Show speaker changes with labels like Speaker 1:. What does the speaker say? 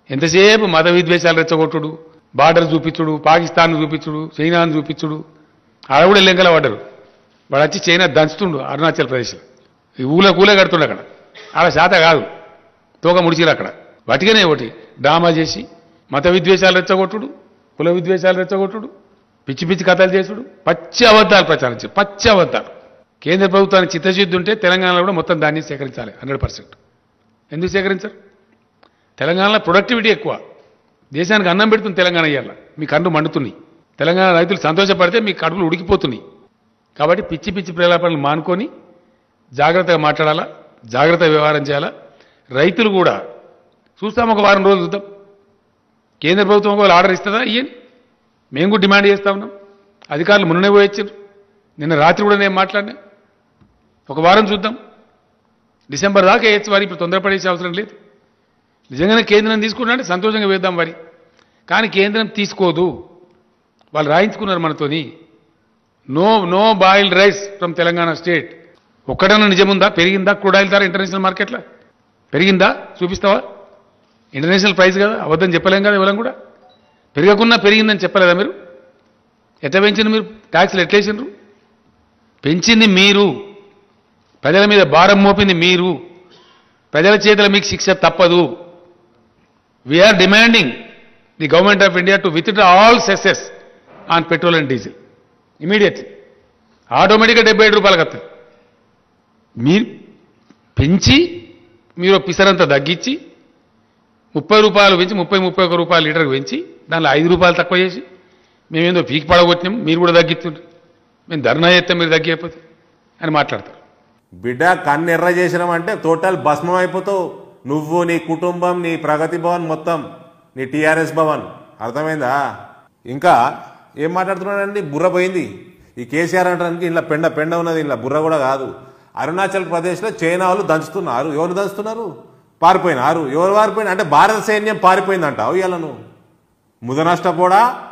Speaker 1: ఎంతసేపు మత విద్వేషాలు రెచ్చగొట్టుడు బార్డర్ చూపించుడు పాకిస్తాన్ చూపించుడు చైనాను చూపించుడు ఆడ కూడా లెంకల పడ్డరు వాడు వచ్చి చైనా దంచుతుండు అరుణాచల్ ప్రదేశ్లో ఈ ఊళ్ళో కూలే కడుతుండు అక్కడ ఆడ శాత కాదు తోక ముడిచిరు అక్కడ వాటికనే ఒకటి డ్రామా చేసి మత విద్వేషాలు రెచ్చగొట్టుడు కుల విద్వేషాలు రెచ్చగొట్టుడు పిచ్చి పిచ్చి కథలు చేసుడు పచ్చి అబద్ధాలు ప్రచారం చేసి పచ్చి అబద్ధాలు కేంద్ర ప్రభుత్వానికి చిత్తశుద్ధి ఉంటే తెలంగాణలో కూడా మొత్తం దాన్ని సేకరించాలి హండ్రెడ్ పర్సెంట్ ఎందుకు సేకరించరు తెలంగాణలో ప్రొడక్టివిటీ ఎక్కువ దేశానికి అన్నం పెడుతుంది తెలంగాణ ఇవాళ మీ కళ్ళు మండుతున్నాయి తెలంగాణ రైతులు సంతోషపడితే మీ కడుపులు ఉడికిపోతున్నాయి కాబట్టి పిచ్చి పిచ్చి ప్రేలాపనలు మానుకొని జాగ్రత్తగా మాట్లాడాలా జాగ్రత్తగా వ్యవహారం చేయాలా రైతులు కూడా చూస్తాం ఒక వారం రోజులు చూద్దాం కేంద్ర ప్రభుత్వం ఒకవేళ ఆర్డర్ ఇస్తుందా ఇయ్యని మేము కూడా డిమాండ్ చేస్తా ఉన్నాం అధికారులు మొన్ననే పోయి వచ్చారు నిన్న రాత్రి కూడా నేను మాట్లాడినా ఒక వారం చూద్దాం డిసెంబర్ దాకా వేయచ్చు వారి ఇప్పుడు తొందరపడేసే అవసరం లేదు నిజంగానే కేంద్రం తీసుకుంటే సంతోషంగా వేద్దాం వారి కానీ కేంద్రం తీసుకోదు వాళ్ళు రాయించుకున్నారు మనతోని no no boiled rice from Telangana state ఒక్కడన్నా నిజముందా పెరిగిందా క్రూడ్ ఆయిల్ ధర ఇంటర్నేషనల్ మార్కెట్లో పెరిగిందా చూపిస్తావా ఇంటర్నేషనల్ ప్రైస్ కదా అబద్ధం చెప్పలేం కదా ఇవ్వలేం కూడా పెరగకున్నా పెరిగిందని చెప్పలేదా మీరు ఎట్లా పెంచిండ్రు మీరు ట్యాక్స్లు ఎట్లేసిండ్రు పెంచింది మీరు ప్రజల మీద భారం మోపింది మీరు ప్రజల చేతుల మీకు శిక్ష తప్పదు we are demanding the government of India to with all cesses on petrol and diesel immediately ఆటోమేటిక్గా డెబ్బై ఏడు రూపాయలకు వస్తుంది మీరు పెంచి మీరు ఓ పిసరంతా తగ్గించి ముప్పై రూపాయలు పెంచి ముప్పై ముప్పై ఒక రూపాయలు లీటర్కి పెంచి దానిలో ఐదు రూపాయలు తక్కువ చేసి మేమేందో పీకి పడగొట్టినాం మీరు కూడా తగ్గిస్తుండ్రు మేము ధర్నా చేస్తాం మీరు తగ్గిపోతే అని మాట్లాడతారు
Speaker 2: బిడ్డ కన్ను ఎర్ర చేసినామంటే టోటల్ భస్మం అయిపోతావు నువ్వు నీ కుటుంబం నీ ప్రగతి భవన్ మొత్తం నీ టీఆర్ఎస్ భవన్ అర్థమైందా ఇంకా ఏం మాట్లాడుతున్నాడండి బుర్ర పోయింది ఈ కేసీఆర్ అంటానికి ఇలా పెండ పెండ ఉన్నది ఇలా బుర్ర కూడా కాదు అరుణాచల్ ప్రదేశ్లో చైనా వాళ్ళు దంచుతున్నారు ఎవరు దంచుతున్నారు పారిపోయినారు ఎవరు పారిపోయిన అంటే భారత సైన్యం పారిపోయిందంటావు ఇవాళ నువ్వు ముద నష్టపోడా